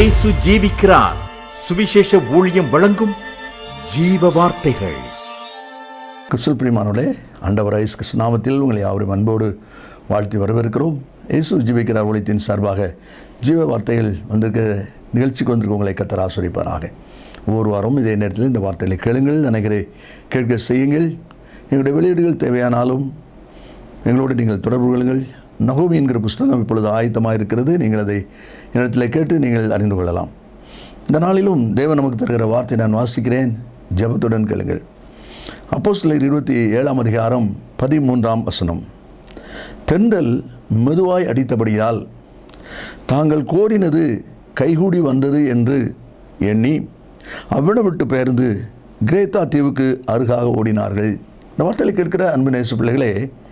இயேசு ஜீவிக்கிறார் சுவிசேஷ ஊழியம் வழங்கும் ஜீவ வார்த்தைகள் கிறிஸ்துவ பிரியமானோடே ஆண்டவர் இயேசு கிறிஸ்து நாமத்தில் உங்களை யாவரும் அன்போடு வாழ்த்தி வரவேற்கிறோம் இயேசு ஜீவிக்கிறார் ஒழித்தின் சார்பாக ஜீவ வார்த்தைகள் வந்திருக்க நிகழ்ச்சிக்கு வந்திருக்க உங்களை கத்தர் ஆஸ்வதிப்பாராக ஒவ்வொரு வாரம் இதே நேரத்தில் இந்த வார்த்தைகளை கேளுங்கள் நினைக்கிறேன் கேட்க செய்யுங்கள் எங்களுடைய வெளியீடுகள் தேவையானாலும் எங்களோடு நீங்கள் தொடர்பு கொள்ளுங்கள் நகோமி என்கிற புஸ்தகம் இப்பொழுது ஆயத்தமாக இருக்கிறது நீங்கள் அதை என்னிடத்தில் கேட்டு நீங்கள் அறிந்து கொள்ளலாம் இந்த நாளிலும் தேவன் நமக்கு தருகிற வார்த்தை நான் வாசிக்கிறேன் ஜெபத்துடன் கேளுங்கள் அப்போ சிலர் இருபத்தி ஏழாம் அதிகாரம் பதிமூன்றாம் வசனம் தென்றல் மெதுவாய் அடித்தபடியால் தாங்கள் கோரினது கைகூடி வந்தது என்று எண்ணி அவ்விடம் விட்டு பெயர்ந்து கிரேத்தா தீவுக்கு அருகாக ஓடினார்கள் இந்த வார்த்தைகளை கேட்கிற அன்பு நேச பிள்ளைகளே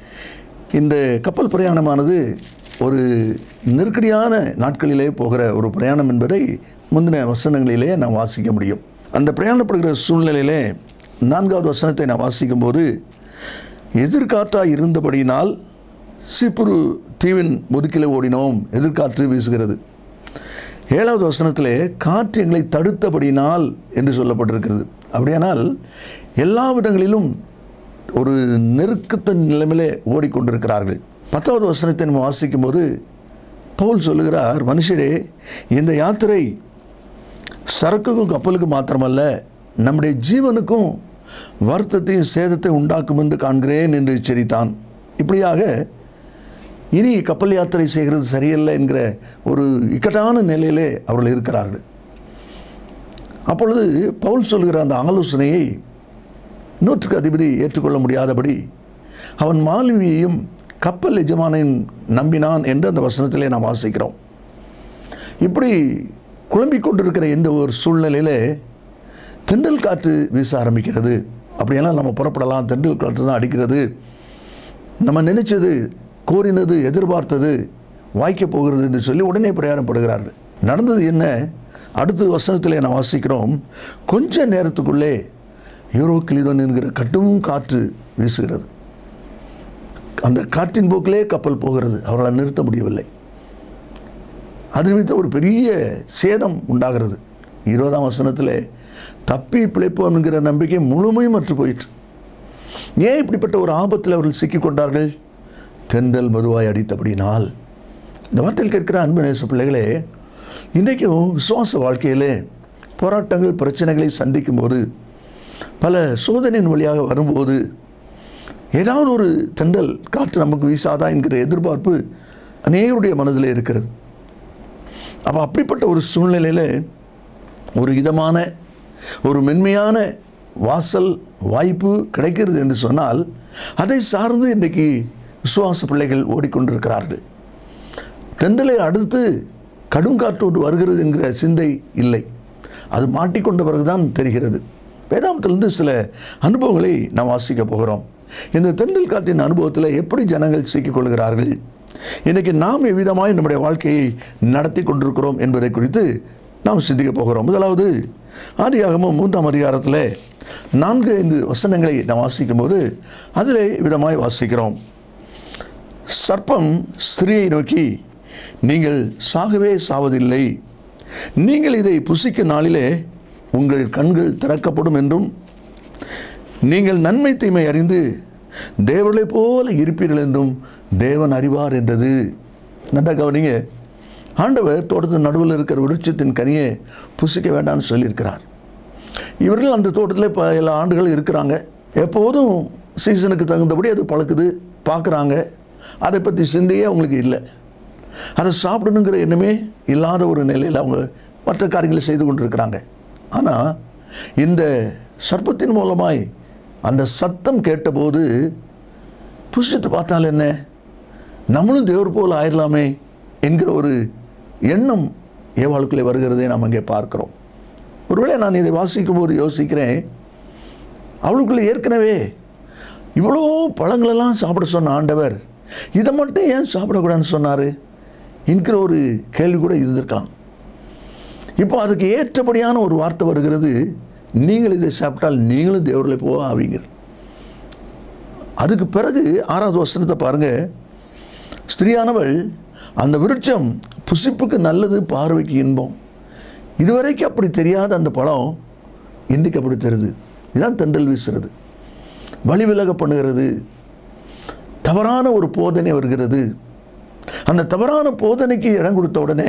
இந்த கப்பல் பிரயாணமானது ஒரு நெருக்கடியான நாட்களிலே போகிற ஒரு பிரயாணம் என்பதை முந்தின வசனங்களிலே நாம் வாசிக்க முடியும் அந்த பிரயாணப்படுகிற சூழ்நிலையிலே நான்காவது வசனத்தை நான் வாசிக்கும்போது எதிர்காற்றாக இருந்தபடியினால் சிப்புரு தீவின் முதுக்கிலே ஓடினோம் எதிர்காற்று வீசுகிறது ஏழாவது வசனத்திலே காற்று எங்களை தடுத்தபடினால் என்று சொல்லப்பட்டிருக்கிறது அப்படியானால் எல்லா விதங்களிலும் ஒரு நெருக்கத்தின் நிலைமையிலே ஓடிக்கொண்டிருக்கிறார்கள் பத்தாவது வசனத்தை நம்ம வாசிக்கும்போது பவுல் சொல்லுகிறார் மனுஷரே இந்த யாத்திரை சரக்குக்கும் கப்பலுக்கும் மாத்திரமல்ல நம்முடைய ஜீவனுக்கும் வருத்தத்தையும் சேதத்தை உண்டாக்கும் என்று காண்கிறேன் என்று எச்சரித்தான் இப்படியாக இனி கப்பல் யாத்திரை செய்கிறது சரியல்ல என்கிற ஒரு இக்கட்டான நிலையிலே அவர்கள் இருக்கிறார்கள் அப்பொழுது பவுல் சொல்கிற அந்த ஆலோசனையை நூற்றுக்கு அதிபதி ஏற்றுக்கொள்ள முடியாதபடி அவன் மாலுமியையும் கப்பல் எஜமானையும் நம்பினான் என்று அந்த வசனத்திலே நாம் வாசிக்கிறோம் இப்படி குழம்பிக் கொண்டிருக்கிற இந்த ஒரு சூழ்நிலையில் தென்றல் காற்று வீச ஆரம்பிக்கிறது அப்படியெல்லாம் நம்ம புறப்படலாம் தென்றல் காற்று தான் அடிக்கிறது நம்ம நினைச்சது கோரினது எதிர்பார்த்தது வாய்க்கப் போகிறது என்று சொல்லி உடனே பிரயாணப்படுகிறார்கள் நடந்தது என்ன அடுத்த வசனத்திலே நான் வாசிக்கிறோம் கொஞ்ச நேரத்துக்குள்ளே யூரோ கிளிதோன் என்கிற கட்டும் காற்று வீசுகிறது அந்த காற்றின் போக்கிலே கப்பல் போகிறது அவர்களால் நிறுத்த முடியவில்லை அது நிமித்தம் ஒரு பெரிய சேதம் உண்டாகிறது இருபதாம் வசனத்தில் தப்பி பிழைப்போம் என்கிற நம்பிக்கை முழுமையும் அற்று போயிற்று ஏன் இப்படிப்பட்ட ஒரு ஆபத்தில் அவர்கள் சிக்கிக்கொண்டார்கள் தென்றல் மதுவாய் அடித்தபடினால் இந்த வார்த்தையில் கேட்கிற அன்பு நேச பிள்ளைகளே இன்றைக்கும் விசுவாச வாழ்க்கையிலே போராட்டங்கள் பிரச்சனைகளை சந்திக்கும் போது பல சோதனையின் வழியாக வரும்போது ஏதாவது ஒரு தென்றல் காற்று நமக்கு வீசாதா என்கிற எதிர்பார்ப்பு அநேகருடைய மனதில் இருக்கிறது அப்போ அப்படிப்பட்ட ஒரு சூழ்நிலையில் ஒரு இதமான ஒரு மென்மையான வாசல் வாய்ப்பு கிடைக்கிறது என்று சொன்னால் அதை சார்ந்து இன்றைக்கு விசுவாச பிள்ளைகள் ஓடிக்கொண்டிருக்கிறார்கள் தென்றலை அடுத்து கடுங்காற்று ஒன்று வருகிறது என்கிற சிந்தை இல்லை அது மாட்டிக்கொண்ட பிறகுதான் தெரிகிறது வேதாந்தத்திலிருந்து சில அனுபவங்களை நாம் வாசிக்க போகிறோம் இந்த தென்றல் காற்றின் அனுபவத்தில் எப்படி ஜனங்கள் சிக்கிக்கொள்கிறார்கள் இன்றைக்கி நாம் எவ்விதமாய் நம்முடைய வாழ்க்கையை நடத்தி கொண்டிருக்கிறோம் என்பதை குறித்து நாம் சிந்திக்க போகிறோம் முதலாவது ஆதியாகமும் மூன்றாம் அதிகாரத்தில் நான்கு ஐந்து வசனங்களை நாம் வாசிக்கும்போது அதிலே விதமாய் வாசிக்கிறோம் சர்ப்பம் ஸ்திரியை நோக்கி நீங்கள் சாகவே சாவதில்லை நீங்கள் இதை புசிக்கும் நாளிலே உங்கள் கண்கள் திறக்கப்படும் என்றும் நீங்கள் நன்மை தீமை அறிந்து தேவர்களைப் போல இருப்பீர்கள் என்றும் தேவன் அறிவார் என்றது நல்லா கவனிங்க ஆண்டவர் தோட்டத்தின் நடுவில் இருக்கிற விருட்சத்தின் கனியை புசிக்க வேண்டாம்னு சொல்லியிருக்கிறார் இவர்கள் அந்த தோட்டத்தில் பல எல்லா ஆண்டுகள் இருக்கிறாங்க எப்போதும் சீசனுக்கு தகுந்தபடி அது பழக்குது பார்க்குறாங்க அதை பற்றி சிந்தையே அவங்களுக்கு இல்லை அதை சாப்பிடணுங்கிற எண்ணமே இல்லாத ஒரு நிலையில் அவங்க மற்ற காரியங்களை செய்து கொண்டிருக்கிறாங்க ஆனால் இந்த சர்ப்பத்தின் மூலமாய் அந்த சத்தம் கேட்டபோது புசித்து பார்த்தால் என்ன நம்மளும் தேவர் போல் ஆயிடலாமே என்கிற ஒரு எண்ணம் ஏவாளுக்குள்ளே வருகிறதை நாம் அங்கே பார்க்கிறோம் ஒருவேளை நான் இதை வாசிக்கும் போது யோசிக்கிறேன் அவளுக்குள்ளே ஏற்கனவே இவ்வளோ பழங்களெல்லாம் சாப்பிட சொன்ன ஆண்டவர் இதை மட்டும் ஏன் சாப்பிடக்கூடாதுன்னு சொன்னார் என்கிற ஒரு கேள்வி கூட இருந்திருக்கலாம் இப்போ அதுக்கு ஏற்றபடியான ஒரு வார்த்தை வருகிறது நீங்கள் இதை சாப்பிட்டால் நீங்களும் தேவர்களை போக ஆவீங்க அதுக்கு பிறகு ஆறாவது வசனத்தை பாருங்கள் ஸ்திரியானவள் அந்த விருட்சம் புசிப்புக்கு நல்லது பார்வைக்கு இன்பம் இதுவரைக்கும் அப்படி தெரியாத அந்த பழம் இன்றைக்கு அப்படி தெரியுது இதுதான் தென்றல் வீசுறது வழி விலக பண்ணுகிறது தவறான ஒரு போதனை வருகிறது அந்த தவறான போதனைக்கு இடம் கொடுத்த உடனே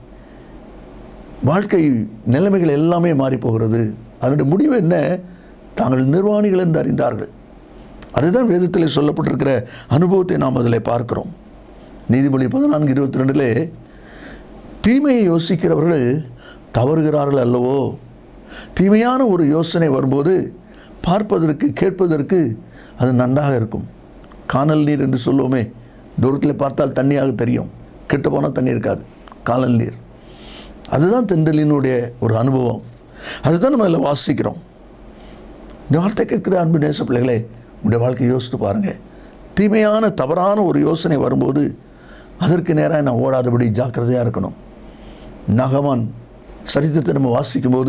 வாழ்க்கை நிலைமைகள் எல்லாமே மாறி போகிறது அதனுடைய முடிவு என்ன தாங்கள் நிர்வாணிகள் என்று அறிந்தார்கள் அதுதான் வேதத்தில் சொல்லப்பட்டிருக்கிற அனுபவத்தை நாம் அதில் பார்க்கிறோம் நீதிமொழி பதினான்கு இருபத்தி ரெண்டிலே தீமையை யோசிக்கிறவர்கள் தவறுகிறார்கள் அல்லவோ தீமையான ஒரு யோசனை வரும்போது பார்ப்பதற்கு கேட்பதற்கு அது நன்றாக இருக்கும் காணல் நீர் என்று சொல்லுவோமே தூரத்தில் பார்த்தால் தண்ணியாக தெரியும் கெட்டு போனால் தண்ணி இருக்காது காணல் நீர் அதுதான் தென்றலினுடைய ஒரு அனுபவம் அதுதான் நம்ம அதில் வாசிக்கிறோம் இந்த வார்த்தை கேட்கிற அன்பு நேச பிள்ளைகளே உங்களுடைய வாழ்க்கையை யோசித்து பாருங்கள் தீமையான தவறான ஒரு யோசனை வரும்போது அதற்கு நேராக நான் ஓடாதபடி ஜாக்கிரதையாக இருக்கணும் நகவான் சரித்திரத்தை நம்ம வாசிக்கும்போது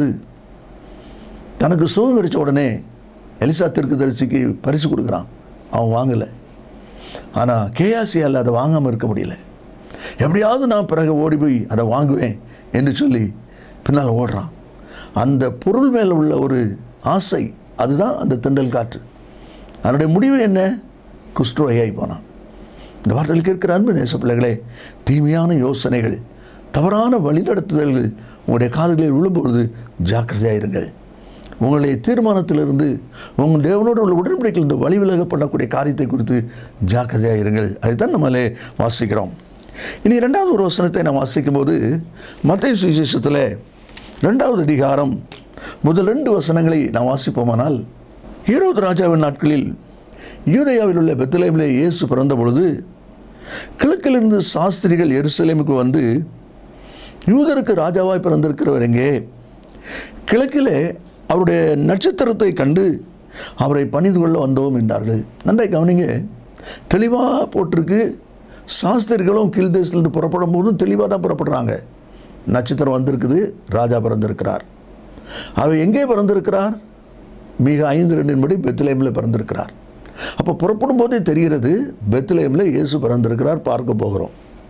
தனக்கு சுகம் கிடைச்ச உடனே எலிசா தரிசிக்கு பரிசு கொடுக்குறான் அவன் வாங்கலை ஆனால் கேஆசியால் அதை வாங்காமல் இருக்க முடியல எப்படியாவது நான் பிறகு ஓடி போய் அதை வாங்குவேன் என்று சொல்லி பின்னால் ஓடுறான் அந்த பொருள் மேலே உள்ள ஒரு ஆசை அதுதான் அந்த தென்றல் காற்று அதனுடைய முடிவு என்ன குஷ்டரோயாகி போனான் இந்த வார்த்தையில் கேட்கிற அன்பு நேச பிள்ளைகளே தீமையான யோசனைகள் தவறான வழிநடத்துதல்கள் உங்களுடைய காதுகளில் விழும்பொழுது ஜாக்கிரதையாக இருங்கள் உங்களுடைய தீர்மானத்திலிருந்து உங்கள் தேவனோடு உள்ள உடன்படிக்கையில் இந்த வழி விலக பண்ணக்கூடிய காரியத்தை குறித்து ஜாக்கிரதையாக இருங்கள் அதுதான் நம்மளே வாசிக்கிறோம் இனி ரெண்டாவது ஒரு வசனத்தை நாம் வாசிக்கும்போது மத்திய சுவிசேஷத்தில் ரெண்டாவது அதிகாரம் முதல் ரெண்டு வசனங்களை நாம் வாசிப்போமானால் ஈரோது ராஜாவின் நாட்களில் யூதயாவில் உள்ள பெத்தலேமிலே இயேசு பிறந்த பொழுது கிழக்கிலிருந்து சாஸ்திரிகள் எருசலேமுக்கு வந்து யூதருக்கு ராஜாவாய் பிறந்திருக்கிறவர் எங்கே கிழக்கிலே அவருடைய நட்சத்திரத்தை கண்டு அவரை பணிந்து கொள்ள வந்தோம் என்றார்கள் நன்றாய் கவனிங்க தெளிவாக போட்டிருக்கு சாஸ்திரிகளும் கீழ்தேசத்திலிருந்து புறப்படும் போதும் தெளிவாக தான் புறப்படுறாங்க நட்சத்திரம் வந்திருக்குது ராஜா பிறந்திருக்கிறார் அவர் எங்கே பிறந்திருக்கிறார் மிக ஐந்து ரெண்டின்படி பெத்லேமில் பிறந்திருக்கிறார் அப்போ புறப்படும் போதே தெரிகிறது பெத்லேமில் இயேசு பிறந்திருக்கிறார் பார்க்க போகிறோம்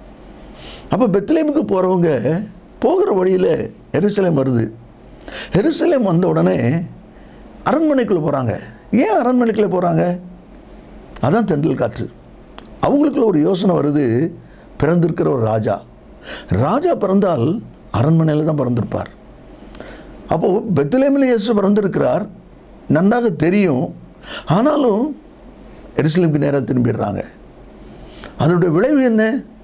அப்போ பெத்லேமுக்கு போகிறவங்க போகிற வழியில் எருசலேம் வருது எருசலேம் வந்த உடனே அரண்மனைக்குள்ளே போகிறாங்க ஏன் அரண்மனைக்குள்ளே போகிறாங்க அதான் தென்றல் காற்று அவங்களுக்குள்ள ஒரு யோசனை வருது பிறந்திருக்கிற ஒரு ராஜா ராஜா பிறந்தால் அரண்மனையில் தான் பிறந்திருப்பார் அப்போது பெத்லேமில் இயேசு பிறந்திருக்கிறார் நன்றாக தெரியும் ஆனாலும் எருசலேமுக்கு நேராக திரும்பிடுறாங்க அதனுடைய விளைவு என்ன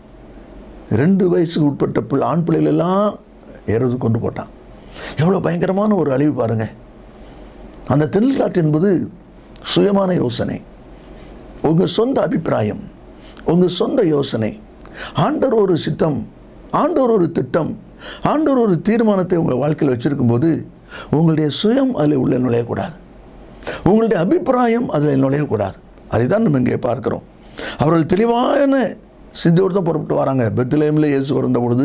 ரெண்டு வயசுக்கு உட்பட்ட பிள்ளை ஆண் பிள்ளைகளெல்லாம் ஏறது கொண்டு போட்டான் எவ்வளோ பயங்கரமான ஒரு அழிவு பாருங்கள் அந்த தென்காட்டு என்பது சுயமான யோசனை உங்கள் சொந்த அபிப்பிராயம் உங்கள் சொந்த யோசனை ஆண்டவர் ஒரு சித்தம் ஆண்டவர் ஒரு திட்டம் ஆண்டவர் ஒரு தீர்மானத்தை உங்கள் வாழ்க்கையில் வச்சுருக்கும்போது உங்களுடைய சுயம் அதில் உள்ள நுழையக்கூடாது உங்களுடைய அபிப்பிராயம் அதில் நுழையக்கூடாது அதை தான் நம்ம இங்கே பார்க்குறோம் அவர்கள் தெளிவான சித்தியோடு தான் புறப்பட்டு வராங்க பெத்லேமில் இயேசு பிறந்த பொழுது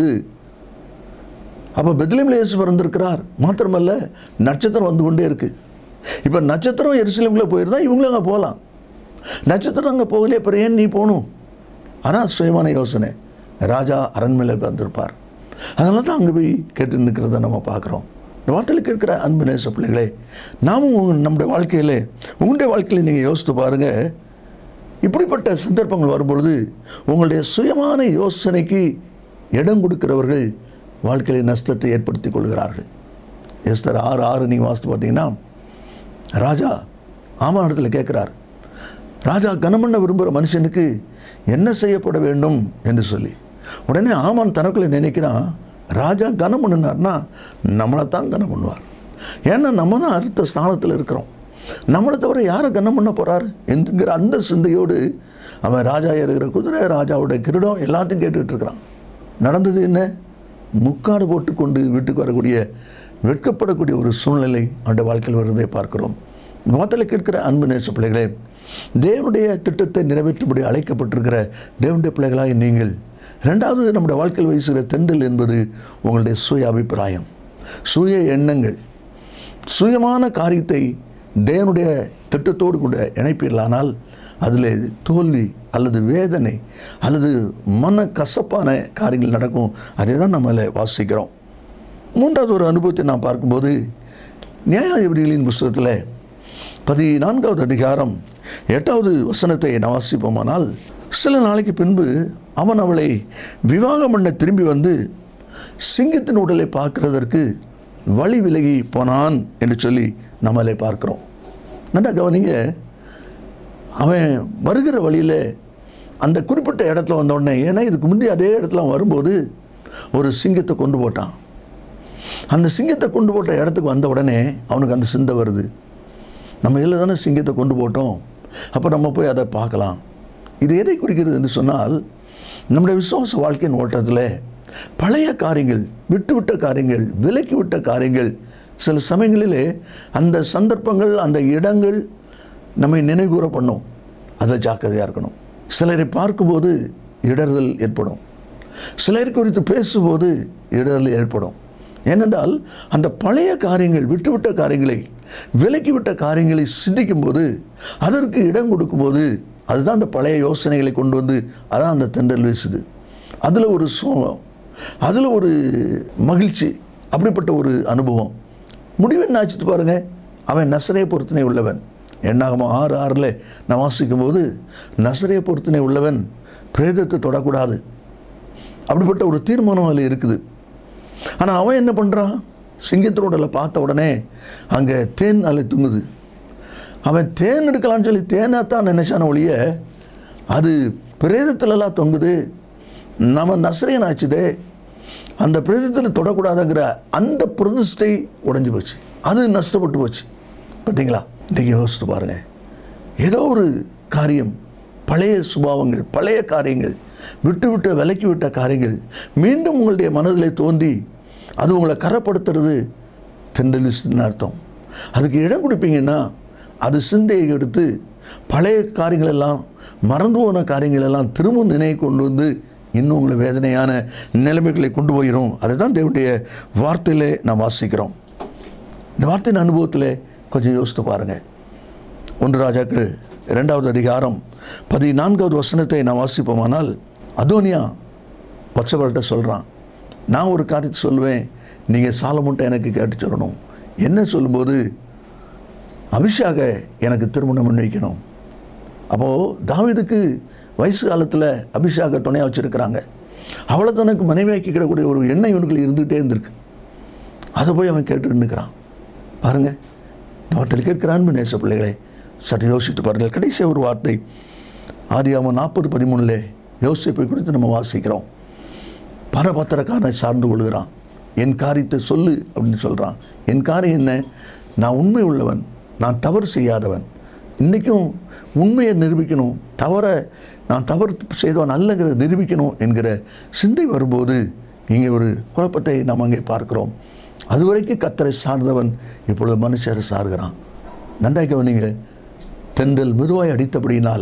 அப்போ பெத்லேமில் இயேசு பிறந்திருக்கிறார் மாத்திரமல்ல நட்சத்திரம் வந்து கொண்டே இருக்குது இப்போ நட்சத்திரம் எருசலேமுக்குள்ளே போயிருந்தா இவங்களும் அங்கே போகலாம் நட்சத்திரம் அங்கே போகலையே அப்புறம் ஏன் நீ போகணும் அதான் சுயமான யோசனை ராஜா அரண்மனையில் பிறந்திருப்பார் அதனால தான் அங்கே போய் கேட்டு நிற்கிறத நம்ம பார்க்குறோம் இந்த வார்த்தையில் கேட்குற அன்பு நேச பிள்ளைகளே நாமும் உங்க- நம்முடைய வாழ்க்கையில் உங்களுடைய வாழ்க்கையில் நீங்கள் யோசித்து பாருங்கள் இப்படிப்பட்ட சந்தர்ப்பங்கள் வரும்பொழுது உங்களுடைய சுயமான யோசனைக்கு இடம் கொடுக்கிறவர்கள் வாழ்க்கையில் நஷ்டத்தை ஏற்படுத்தி கொள்கிறார்கள் எஸ்தர் ஆறு ஆறு நீங்கள் வாசித்து பார்த்தீங்கன்னா ராஜா ஆமாம் இடத்துல கேட்குறார் ராஜா கனம் பண்ண விரும்புகிற மனுஷனுக்கு என்ன செய்யப்பட வேண்டும் என்று சொல்லி உடனே ஆமான் தனக்குள்ளே நினைக்கிறான் ராஜா கனம் பண்ணினார்னா நம்மளை தான் கனம் பண்ணுவார் ஏன்னா நம்ம தான் அடுத்த ஸ்தானத்தில் இருக்கிறோம் நம்மளை தவிர யாரை கனம் பண்ண போகிறார் என்கிற அந்த சிந்தையோடு அவன் ராஜா ஏறுகிற குதிரை ராஜாவுடைய கிரீடம் எல்லாத்தையும் கேட்டுக்கிட்டு இருக்கிறான் நடந்தது என்ன முக்காடு போட்டுக்கொண்டு வீட்டுக்கு வரக்கூடிய வெட்கப்படக்கூடிய ஒரு சூழ்நிலை அவனுடைய வாழ்க்கையில் வருவதை பார்க்கிறோம் வார்த்தையில் கேட்கிற அன்பு நேச பிள்ளைகளே தேவனுடைய திட்டத்தை நிறைவேற்றும்படி அழைக்கப்பட்டிருக்கிற தேவனுடைய பிள்ளைகளாய் நீங்கள் ரெண்டாவது நம்முடைய வாழ்க்கையில் வீசுகிற தென்றல் என்பது உங்களுடைய சுய அபிப்பிராயம் சுய எண்ணங்கள் சுயமான காரியத்தை தேவனுடைய திட்டத்தோடு கூட இணைப்பீர்களானால் அதில் தோல்வி அல்லது வேதனை அல்லது மன கசப்பான காரியங்கள் நடக்கும் அதை தான் நம்மள வாசிக்கிறோம் மூன்றாவது ஒரு அனுபவத்தை நான் பார்க்கும்போது நியாயாதிபதிகளின் புஸ்தகத்தில் பதினான்காவது அதிகாரம் எட்டாவது வசனத்தை நான் வாசிப்போமானால் சில நாளைக்கு பின்பு அவன் அவளை விவாகம் பண்ண திரும்பி வந்து சிங்கத்தின் உடலை பார்க்கிறதற்கு வழி விலகி போனான் என்று சொல்லி நம்மளை பார்க்கிறோம் நல்லா கவனிங்க அவன் வருகிற வழியில் அந்த குறிப்பிட்ட இடத்துல வந்த உடனே ஏன்னா இதுக்கு முந்தைய அதே இடத்துல அவன் வரும்போது ஒரு சிங்கத்தை கொண்டு போட்டான் அந்த சிங்கத்தை கொண்டு போட்ட இடத்துக்கு வந்த உடனே அவனுக்கு அந்த சிந்தை வருது நம்ம இதில் தானே சிங்கத்தை கொண்டு போட்டோம் அப்போ நம்ம போய் அதை பார்க்கலாம் இது எதை குறிக்கிறது என்று சொன்னால் நம்முடைய விசுவாச வாழ்க்கையின் ஓட்டத்தில் பழைய காரியங்கள் விட்டுவிட்ட காரியங்கள் விலக்கி விட்ட காரியங்கள் சில சமயங்களிலே அந்த சந்தர்ப்பங்கள் அந்த இடங்கள் நம்மை நினைவுகூர பண்ணும் அதில் ஜாக்கிரதையாக இருக்கணும் சிலரை பார்க்கும்போது இடறுதல் ஏற்படும் சிலரை குறித்து பேசும்போது இடறுதல் ஏற்படும் ஏனென்றால் அந்த பழைய காரியங்கள் விட்டுவிட்ட காரியங்களை விலக்கிவிட்ட காரியங்களை சிந்திக்கும்போது அதற்கு இடம் கொடுக்கும்போது அதுதான் அந்த பழைய யோசனைகளை கொண்டு வந்து அதான் அந்த தென்றல் வீசுது அதில் ஒரு சோகம் அதில் ஒரு மகிழ்ச்சி அப்படிப்பட்ட ஒரு அனுபவம் முடிவு என்ன ஆச்சுட்டு பாருங்கள் அவன் நசரே பொருத்தனை உள்ளவன் எண்ணாகமோ ஆறு ஆறில் நான் வாசிக்கும்போது நசரே பொருத்தனை உள்ளவன் பிரேதத்தை தொடக்கூடாது அப்படிப்பட்ட ஒரு தீர்மானம் அதில் இருக்குது ஆனால் அவன் என்ன பண்ணுறான் சிங்கத்தினோடல பார்த்த உடனே அங்கே தேன் அலை தூங்குது அவன் தேன் எடுக்கலாம்னு சொல்லி தேனாத்தான் நினைச்சான ஒழிய அது பிரேதத்திலலாம் தொங்குது நம்ம நசரையன் ஆச்சுதே அந்த பிரேதத்தில் தொடக்கூடாதுங்கிற அந்த பிரதிஷ்டை உடைஞ்சு போச்சு அது நஷ்டப்பட்டு போச்சு பார்த்தீங்களா இன்றைக்கி யோசித்து பாருங்கள் ஏதோ ஒரு காரியம் பழைய சுபாவங்கள் பழைய காரியங்கள் விட்டு விட்டு விலக்கி விட்ட காரியங்கள் மீண்டும் உங்களுடைய மனதில் தோன்றி அது உங்களை கரப்படுத்துறது தெண்டலிஸ்ட்னு அர்த்தம் அதுக்கு இடம் கொடுப்பீங்கன்னா அது சிந்தையை எடுத்து பழைய காரியங்கள் எல்லாம் மறந்து போன காரியங்கள் எல்லாம் திரும்ப நினைவு கொண்டு வந்து இன்னும் உங்களை வேதனையான நிலைமைகளை கொண்டு போயிடும் அதுதான் தேவனுடைய வார்த்தையிலே நாம் வாசிக்கிறோம் இந்த வார்த்தையின் அனுபவத்தில் கொஞ்சம் யோசித்து பாருங்கள் ஒன்று ராஜாக்கள் இரண்டாவது அதிகாரம் பதினான்காவது வசனத்தை நான் வாசிப்போமானால் அதோனியா பச்சைவர்கிட்ட சொல்கிறான் நான் ஒரு காரியத்தை சொல்லுவேன் நீங்கள் சாலமுன்ட்ட எனக்கு கேட்டு சொல்லணும் என்ன சொல்லும்போது அபிஷாக எனக்கு திருமணம் பண்ணி வைக்கணும் அப்போது தாவீதுக்கு வயசு காலத்தில் அபிஷாக துணையாக வச்சுருக்கிறாங்க அவளை தனக்கு மனைவியாக்கி கிடக்கூடிய ஒரு எண்ணெய் இவனுக்குள்ள இருந்துகிட்டே இருந்திருக்கு அதை போய் அவன் கேட்டு நிற்கிறான் பாருங்கள் அவற்றில் கேட்கிற அன்பு நேச பிள்ளைகளே சற்று யோசித்து பாருங்கள் கடைசி ஒரு வார்த்தை ஆதியாம நாற்பது பதிமூணில் யோசிப்பை குறித்து நம்ம வாசிக்கிறோம் பரபத்திரக்காரனை சார்ந்து கொள்கிறான் என் காரியத்தை சொல்லு அப்படின்னு சொல்கிறான் என் காரியம் என்ன நான் உண்மை உள்ளவன் நான் தவறு செய்யாதவன் இன்றைக்கும் உண்மையை நிரூபிக்கணும் தவறை நான் தவறு செய்தவன் அல்லங்கிறத நிரூபிக்கணும் என்கிற சிந்தை வரும்போது இங்கே ஒரு குழப்பத்தை நாம் அங்கே பார்க்கிறோம் அதுவரைக்கும் கத்தரை சார்ந்தவன் இப்பொழுது மனுஷரை சார்கிறான் நன்றாய் கவனிங்க தென்றல் மெதுவாய் அடித்தபடியினால்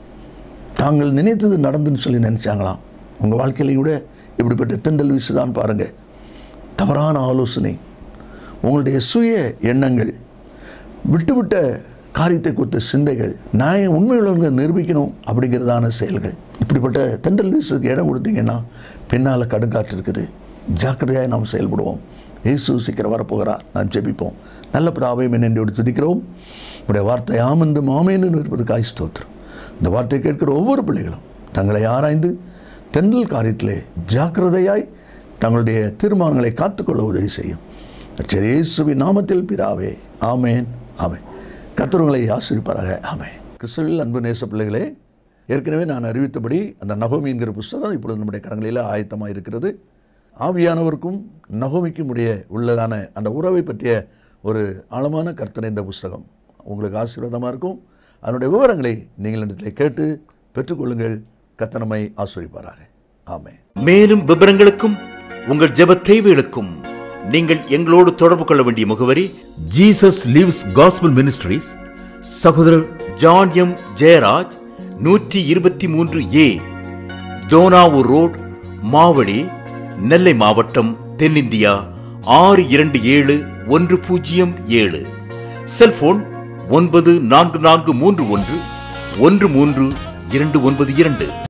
தாங்கள் நினைத்தது நடந்துன்னு சொல்லி நினச்சாங்களாம் உங்கள் வாழ்க்கையிலையும் கூட இப்படிப்பட்ட தென்றல் வீசுதான் பாருங்கள் தவறான ஆலோசனை உங்களுடைய சுய எண்ணங்கள் விட்டுவிட்ட காரியத்தை குறித்த சிந்தைகள் நான் உண்மையுள்ளவங்க நிரூபிக்கணும் அப்படிங்கிறதான செயல்கள் இப்படிப்பட்ட தென்றல் வீசுக்கு இடம் கொடுத்தீங்கன்னா பின்னால் கடுங்காற்று இருக்குது ஜாக்கிரதையாக நாம் செயல்படுவோம் இயேசு சீக்கிரம் வரப்போகிறார் நாம் ஜெபிப்போம் நல்ல பிராவையும் என்னென்று துதிக்கிறோம் உடைய வார்த்தை ஆமந்து மாமேன்னு இருப்பதுக்காய் ஸ்தோத்திரம் இந்த வார்த்தை கேட்கிற ஒவ்வொரு பிள்ளைகளும் தங்களை ஆராய்ந்து தென்றல் காரியத்திலே ஜாக்கிரதையாய் தங்களுடைய தீர்மானங்களை காத்துக்கொள்ள உதவி செய்யும் சரி இயேசுவின் நாமத்தில் பிதாவே ஆமேன் ஆமேன் கர்த்தருங்களை ஆசிரிப்பாராக ஆமேன் கிறிஸ்துவில் அன்பு நேச பிள்ளைகளே ஏற்கனவே நான் அறிவித்தபடி அந்த நகோமி என்கிற புஸ்தகம் இப்பொழுது நம்முடைய கரங்களில் ஆயத்தமாக இருக்கிறது ஆவியானவருக்கும் நகோமிக்கும் உடைய உள்ளதான அந்த உறவை பற்றிய ஒரு ஆழமான கர்த்தனை இந்த புஸ்தகம் உங்களுக்கு ஆசீர்வாதமாக இருக்கும் அதனுடைய விவரங்களை நீங்கள் இடத்தில் கேட்டு பெற்றுக்கொள்ளுங்கள் கத்தனமை ஆசிரிப்பாராக ஆமென் மேலும் விவரங்களுக்கும் உங்கள் ஜெப தேவைகளுக்கும் நீங்கள் எங்களோடு தொடர்பு கொள்ள வேண்டிய முகவரி ஜீசஸ் லிவ்ஸ் காஸ்பல் மினிஸ்ட்ரீஸ் சகோதரர் ஜான் எம் ஜெயராஜ் நூற்றி இருபத்தி மூன்று ஏ தோனாவூர் ரோட் மாவடி நெல்லை மாவட்டம் தென்னிந்தியா ஆறு இரண்டு ஏழு ஒன்று பூஜ்ஜியம் ஏழு செல்போன் ஒன்பது நான்கு நான்கு மூன்று ஒன்று ஒன்று மூன்று இரண்டு ஒன்பது இரண்டு